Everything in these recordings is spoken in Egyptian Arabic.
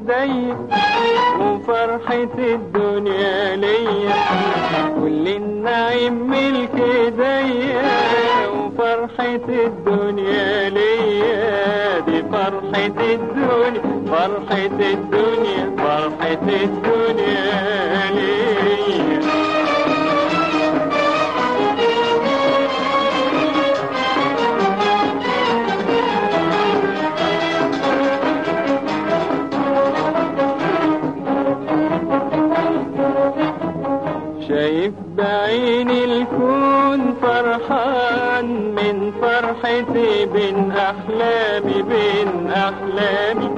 ايديا وفرحة الدنيا ليا كل النعيم ملك ايديا وفرحة الدنيا ليا دي فرحة الدنيا فرحة الدنيا فرحة الدنيا ليا شايف بعين الكون فرحان من فرحتي بين أحلامي بين أحلامي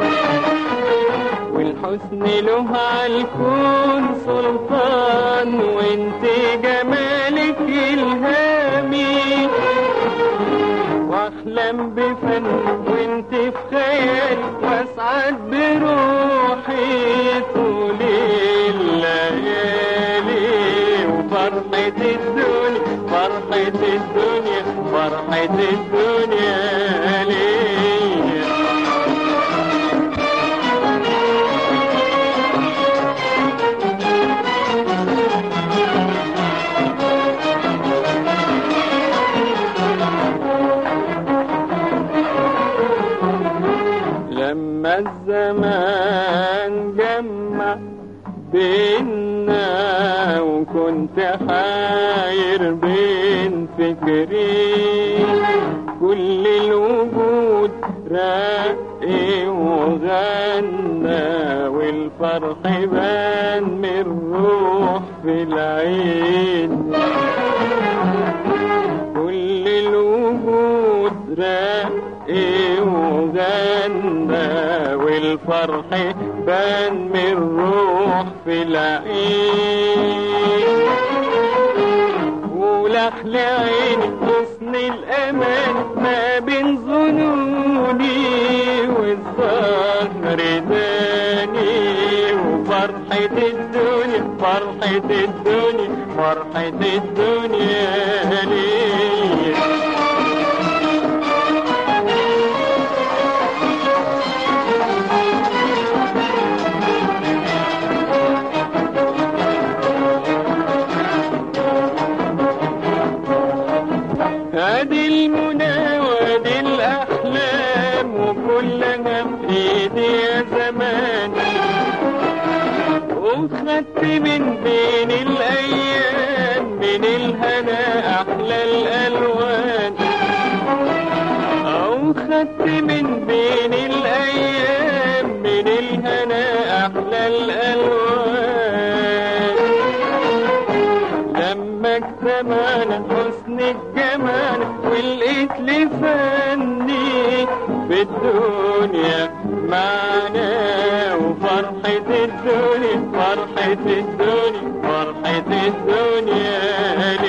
والحسن له عالكون سلطان وانت جمالك إلهامي واحلم بفن وانت في خيالي واسعد بروحي طول الليالي وفرحة الدنيا فرحة الدنيا فرحة الدنيا ليا لما الزمان جمع بينا وكنت حاير بين فكري كل الوجود راقي وغنى والفرح بان من الروح في العين كل الوجود راقي وغنى والفرح بان من الروح في العين ولحل عيني حسن الأمان ما بين ظنوني والظهر داني وفرحة الدنيا فرحة الدنيا فرحة الدنيا ليا ادي المنى وادي الاحلام وكلها في ايدي يا زمان وخدت من بين الايام من الهنا احلى الالوان او خدت من بين الايام من الهنا احلى الالوان لما اجتمعنا حسن الجمال ولقيت لي فني في الدنيا معنا وفرحة الدنيا فرحة الدنيا فرحة الدنيا